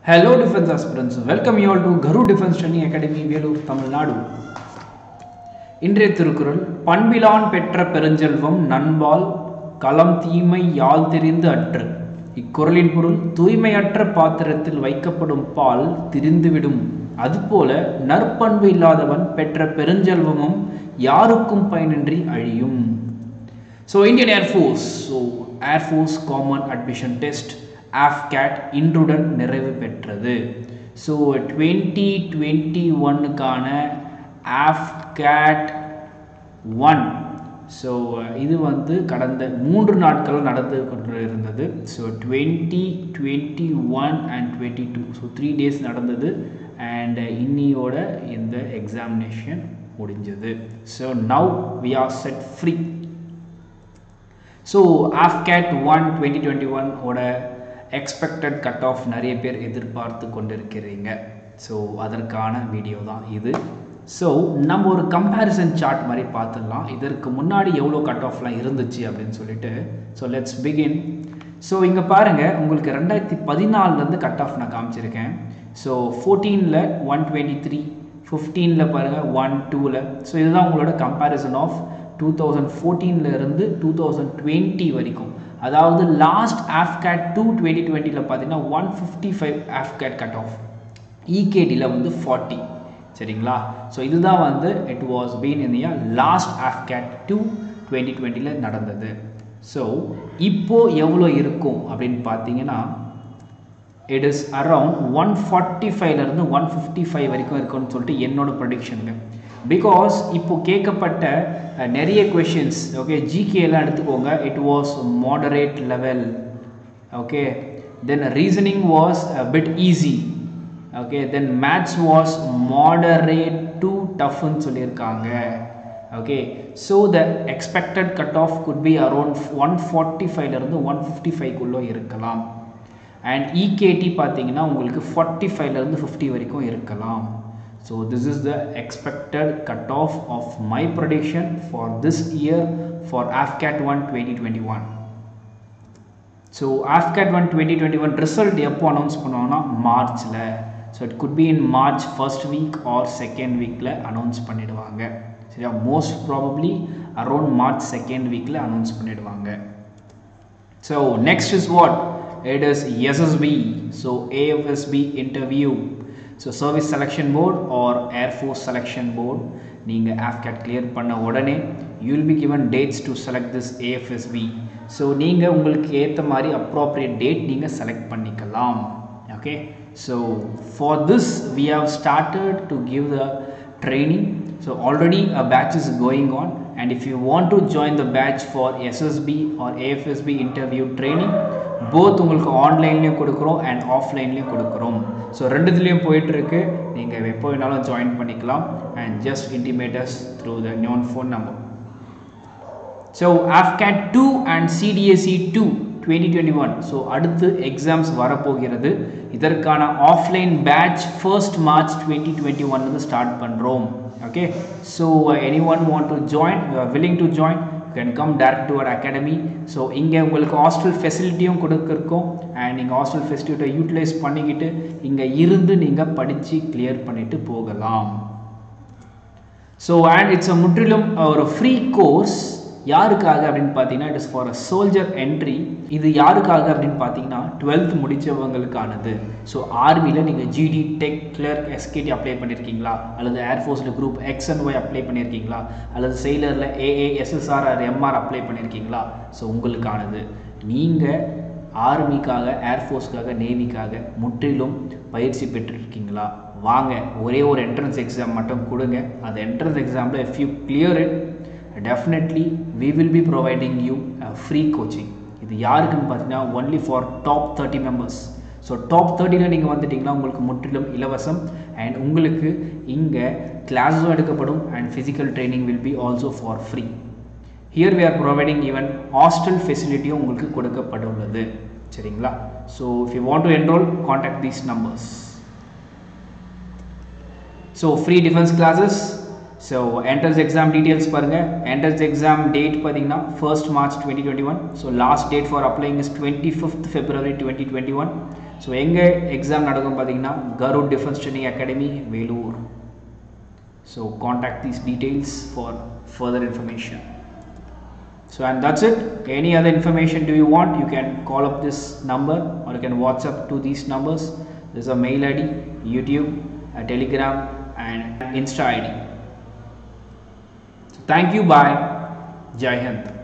Hello defense aspirants, welcome you all to Garu Defense Training Academy, Vellore Tamil Nadu இன்றைய திருக்குறள் பண்பிலான் பெற்ற பெருஞ்செல்வம் நண்பால் களம் தீமை யாழ் தெரிந்து அற்று இக்குறளின் பொருள் தூய்மையற்ற பாத்திரத்தில் வைக்கப்படும் பால் திரிந்துவிடும் அதுபோல நற்பண்பு இல்லாதவன் பெற்ற பெருஞ்செல்வமும் யாருக்கும் பயனின்றி அழியும் so Indian Air Force so Air Force common admission test AFCAT இன்றுடன் நிறைவு பெற்றது ஸோ டுவெண்ட்டி டுவெண்ட்டி ஒன்னுக்கான ஆஃப்கேட் ஒன் ஸோ இது வந்து கடந்த மூன்று நாட்கள் நடந்து கொண்டு இருந்தது so twenty twenty one and twenty two so three days நடந்தது அண்ட் இன்னியோட இந்த எக்ஸாமினேஷன் முடிஞ்சது so now we are set free so AFCAT one twenty twenty one ஓட எக்ஸ்பெக்டட் கட் ஆஃப் நிறைய பேர் எதிர்பார்த்து கொண்டிருக்கிறீங்க ஸோ அதற்கான வீடியோ தான் இது ஸோ நம்ம ஒரு கம்பேரிசன் சார்ட் மாதிரி பார்த்துடலாம் இதற்கு முன்னாடி எவ்வளோ கட் ஆஃப்லாம் இருந்துச்சு அப்படின்னு சொல்லிட்டு ஸோ லெட்ஸ் பிகின் ஸோ இங்கே பாருங்கள் உங்களுக்கு ரெண்டாயிரத்தி பதினாலுலேருந்து கட் ஆஃப் நான் காமிச்சிருக்கேன் ஸோ ஃபோர்டீனில் ஒன் டுவெண்ட்டி த்ரீ ஃபிஃப்டீனில் பாருங்கள் ஒன் டூவில் ஸோ இதுதான் உங்களோட கம்பேரிசன் ஆஃப் டூ தௌசண்ட் ஃபோர்டீனில் இருந்து டூ தௌசண்ட் டுவெண்ட்டி வரைக்கும் அதாவது லாஸ்ட் ஆஃப்கேட் டூ டுவெண்ட்டி டுவெண்ட்டியில் பார்த்தீங்கன்னா one fifty five AFCAT cut off இகேடியில் வந்து ஃபார்ட்டி சரிங்களா ஸோ இதுதான் வந்து it was been in year last AFCAT two twenty டுவெண்ட்டியில் நடந்தது ஸோ இப்போது எவ்வளோ இருக்கும் அப்படின்னு பார்த்தீங்கன்னா it is around one forty ஃபைவ்லேருந்து ஒன் ஃபிஃப்டி ஃபைவ் வரைக்கும் இருக்கும்னு சொல்லிட்டு என்னோட ப்ரொடிக்ஷனுங்க பிகாஸ் இப்போ கேட்கப்பட்ட நிறைய கொஷின்ஸ் ஓகே ஜிகேலாம் எடுத்துக்கோங்க it was moderate level okay then reasoning was bit easy okay then maths was moderate to டஃப்னு சொல்லியிருக்காங்க okay so the expected cut off could be around one forty ஃபைவ்லேருந்து ஒன் ஃபிஃப்டி ஃபைவ்க்குள்ளே இருக்கலாம் and இகேடி பார்த்தீங்கன்னா உங்களுக்கு forty ஃபைவ்லேருந்து fifty வரைக்கும் இருக்கலாம் So this is the expected cutoff of my prediction for this year for AFCAT 1 2021. So AFCAT 1 2021 result எப்போ announce பண்ணுவாங்கன்னா மார்ச்சில் so it could be in March first week or second வீக்கில் announce பண்ணிடுவாங்க சரியா most probably around March second வீக்கில் announce பண்ணிடுவாங்க so next is what it is SSB so AFSB interview so service selection board or Air Force selection board நீங்கள் AFCAT clear பண்ண உடனே you will be given dates to select this AFSB so நீங்கள் உங்களுக்கு ஏற்ற மாதிரி appropriate date நீங்கள் select பண்ணிக்கலாம் okay so for this we have started to give the training so already a batch is going on and if you want to join the batch for SSB or AFSB interview training both உங்களுக்கு ஆன்லைன்லேயும் கொடுக்குறோம் and ஆஃப்லைன்லேயும் கொடுக்குறோம் so ரெண்டுத்துலேயும் போயிட்டுருக்கு நீங்கள் எப்போ வேணாலும் join பண்ணிக்கலாம் and just intimate us through the neon phone number so AFCAT two and CDSC two twenty twenty one so அடுத்து எக்ஸாம்ஸ் வரப்போகிறது இதற்கான offline batch first March twenty twenty ஒன்லேருந்து ஸ்டார்ட் பண்ணுறோம் okay so any one want to join willing to join can come direct to our academy so இங்கே உங்களுக்கு hostel ஃபெசிலிட்டியும் கொடுக்குறக்கும் அண்ட் நீங்கள் ஹாஸ்டல் ஃபெசிலிட்டியை யூட்டிலைஸ் பண்ணிக்கிட்டு இங்கே இருந்து நீங்கள் படித்து கிளியர் பண்ணிவிட்டு போகலாம் ஸோ அண்ட் இட்ஸ் அ முற்றிலும் ஒரு ஃப்ரீ கோர்ஸ் யாருக்காக அப்படின்னு பார்த்தீங்கன்னா it is for a soldier entry இது யாருக்காக அப்படின்னு பார்த்தீங்கன்னா டுவெல்த் முடித்தவங்களுக்கானது ஸோ ஆர்மியில் நீங்கள் GD tech clerk SKT apply பண்ணியிருக்கீங்களா அல்லது ஏர்ஃபோர்ஸில் group X and Y apply பண்ணியிருக்கீங்களா அல்லது செயலரில் AA SSR or MR apply பண்ணியிருக்கீங்களா ஸோ உங்களுக்கானது நீங்கள் ஆர்மிக்காக ஏர்ஃபோர்ஸ்க்காக நேவிக்காக முற்றிலும் பயிற்சி பெற்றிருக்கீங்களா வாங்க ஒரே ஒரு என்ட்ரன்ஸ் எக்ஸாம் மட்டும் கொடுங்க அந்த என்ட்ரன்ஸ் எக்ஸாமில் if you clear it definitely we will be providing you free coaching இது யாருக்குன்னு பார்த்தீங்கன்னா only for top thirty members so top தேர்ட்டியில் நீங்கள் வந்துட்டிங்கன்னா உங்களுக்கு முற்றிலும் இலவசம் அண்ட் உங்களுக்கு இங்கே கிளாஸும் எடுக்கப்படும் and physical training will be also for free here we are providing even hostel ஃபெசிலிட்டியும் உங்களுக்கு கொடுக்கப்பட்டுள்ளது சரிங்களா so if you want to enrol contact these numbers so free defence classes so entrance exam details பாருங்கள் entrance exam date பார்த்தீங்கன்னா first March twenty twenty one so last date for applying is twenty fifth February twenty twenty one so எங்கே எக்ஸாம் நடக்கும் பார்த்தீங்கன்னா கரூட் defence training academy Vellore so contact these details for further information So and that's it. Any other information do you want? You can call up this number or you can WhatsApp to these numbers. There's a mail ID, YouTube, a Telegram, and Insta ID. So thank you. Bye. Jai Hind.